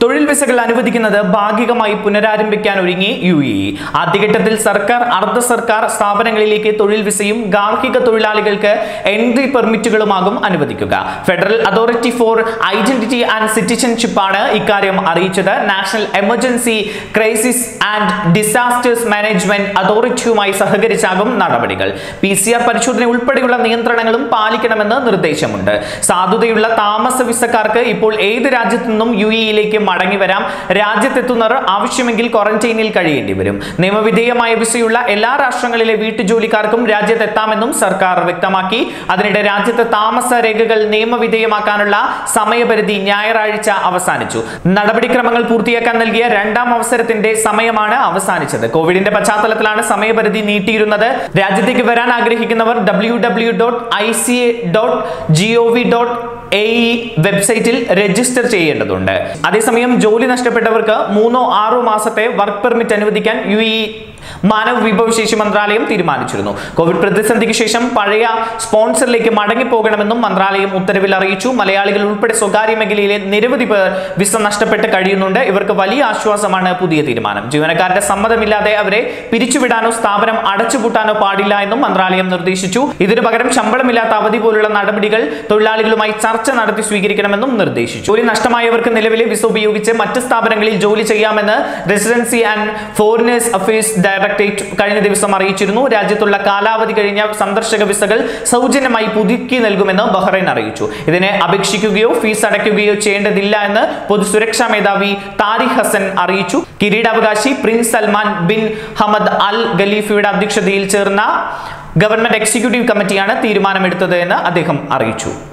തൊഴിൽ വിസകൾ അനുവദിക്കുന്നത് ഭാഗികമായി പുനരാരംഭിക്കാൻ ഒരുങ്ങി യു എ ഇ ആദ്യഘട്ടത്തിൽ സർക്കാർ അർദ്ധ സർക്കാർ സ്ഥാപനങ്ങളിലേക്ക് തൊഴിൽ വിസയും ഗാർഹിക തൊഴിലാളികൾക്ക് എൻട്രി പെർമിറ്റുകളുമാകും അനുവദിക്കുക federal authority for identity and citizenship ആണ് ഇക്കാര്യം അറിയിച്ചത് national emergency crisis and disasters management അതോറിറ്റിയുമായി സഹകരിച്ചാകും നടപടികൾ പി സി ആർ പരിശോധന ഉൾപ്പെടെയുള്ള നിയന്ത്രണങ്ങളും പാലിക്കണമെന്ന് നിർദ്ദേശമുണ്ട് സാധുതയുള്ള താമസ വിസക്കാർക്ക് ഇപ്പോൾ ഏത് രാജ്യത്തു നിന്നും യു എയിലേക്ക് മടങ്ങി വരാം രാജ്യത്തെത്തുന്നവർ ആവശ്യമെങ്കിൽ ക്വാറന്റൈനിൽ കഴിയേണ്ടി വരും നിയമവിധേയമായ വിസയുള്ള എല്ലാ രാഷ്ട്രങ്ങളിലെ വീട്ടുജോലിക്കാർക്കും രാജ്യത്തെത്താമെന്നും സർക്കാർ വ്യക്തമാക്കി അതിനിടെ രാജ്യത്തെ താമസ രേഖകൾ നിയമവിധേയമാക്കാനുള്ള സമയപരിധി ഞായറാഴ്ച അവസാനിച്ചു നടപടിക്രമങ്ങൾ പൂർത്തിയാക്കാൻ നൽകിയ രണ്ടാം അവസരത്തിന്റെ സമയമാണ് അവസാനിച്ചത് കോവിഡിന്റെ പശ്ചാത്തലത്തിലാണ് സമയപരിധി നീട്ടിയിരുന്നത് രാജ്യത്തേക്ക് വരാൻ ആഗ്രഹിക്കുന്നവർ W W dot I C A dot G O V dot A E വെബ്സൈറ്റിൽ രജിസ്റ്റർ ചെയ്യേണ്ടതുണ്ട് അതേസമയം ജോലി നഷ്ടപ്പെട്ടവർക്ക് മൂന്നോ ആറോ മാസത്തെ വർക്ക് പെർമിറ്റ് അനുവദിക്കാൻ യു ഇ മാനവ വിഭവശേഷി മന്ത്രാലയം തീരുമാനിച്ചിരുന്നു കോവിഡ് പ്രതിസന്ധിക്ക് ശേഷം പഴയ സ്പോൺസറിലേക്ക് മടങ്ങിപ്പോകണമെന്നും മന്ത്രാലയം ഉത്തരവിൽ അറിയിച്ചു മലയാളികൾ ഉൾപ്പെടെ സ്വകാര്യ മേഖലയിലെ നിരവധി പേർ വിസ നഷ്ടപ്പെട്ട് കഴിയുന്നുണ്ട് ഇവർക്ക് വലിയ ആശ്വാസമാണ് പുതിയ തീരുമാനം ജീവനക്കാരുടെ സമ്മതമില്ലാതെ അവരെ പിരിച്ചുവിടാനോ സ്ഥാപനം അടച്ചുപൂട്ടാനോ പാടില്ല എന്നും മന്ത്രാലയം നിർദ്ദേശിച്ചു ഇതിനു പകരം ശമ്പളമില്ലാത്ത അവധി പോലുള്ള നടപടികൾ തൊഴിലാളികളുമായി ചർച്ച നടത്തി സ്വീകരിക്കണമെന്നും നിർദ്ദേശിച്ചു ജോലി നഷ്ടമായവർക്ക് നിലവിലെ വിസ ഉപയോഗിച്ച് മറ്റ് സ്ഥാപനങ്ങളിൽ ജോലി ചെയ്യാമെന്ന് residency and foreigners affairs directorate കഴിഞ്ഞ ദിവസം അറിയിച്ചിരുന്നു രാജ്യത്തുള്ള കാലാവധി കഴിഞ്ഞ സന്ദർശക വിസകൾ സൗജന്യമായി പുതുക്കി നൽകുമെന്ന് ബഹ്റൈൻ അറിയിച്ചു ഇതിനെ അപേക്ഷിക്കുകയോ ഫീസ് അടയ്ക്കുകയോ ചെയ്യേണ്ടതില്ല എന്ന് പൊതുസുരക്ഷാ മേധാവി താരിഖ് ഹസൻ അറിയിച്ചു കിരീടാവകാശി prince Salman bin Hamad al ഖലീഫയുടെ അധ്യക്ഷതയിൽ ചേർന്ന ഗവൺമെന്റ് എക്സിക്യൂട്ടീവ് കമ്മിറ്റിയാണ് തീരുമാനമെടുത്തത് എന്ന് അദ്ദേഹം അറിയിച്ചു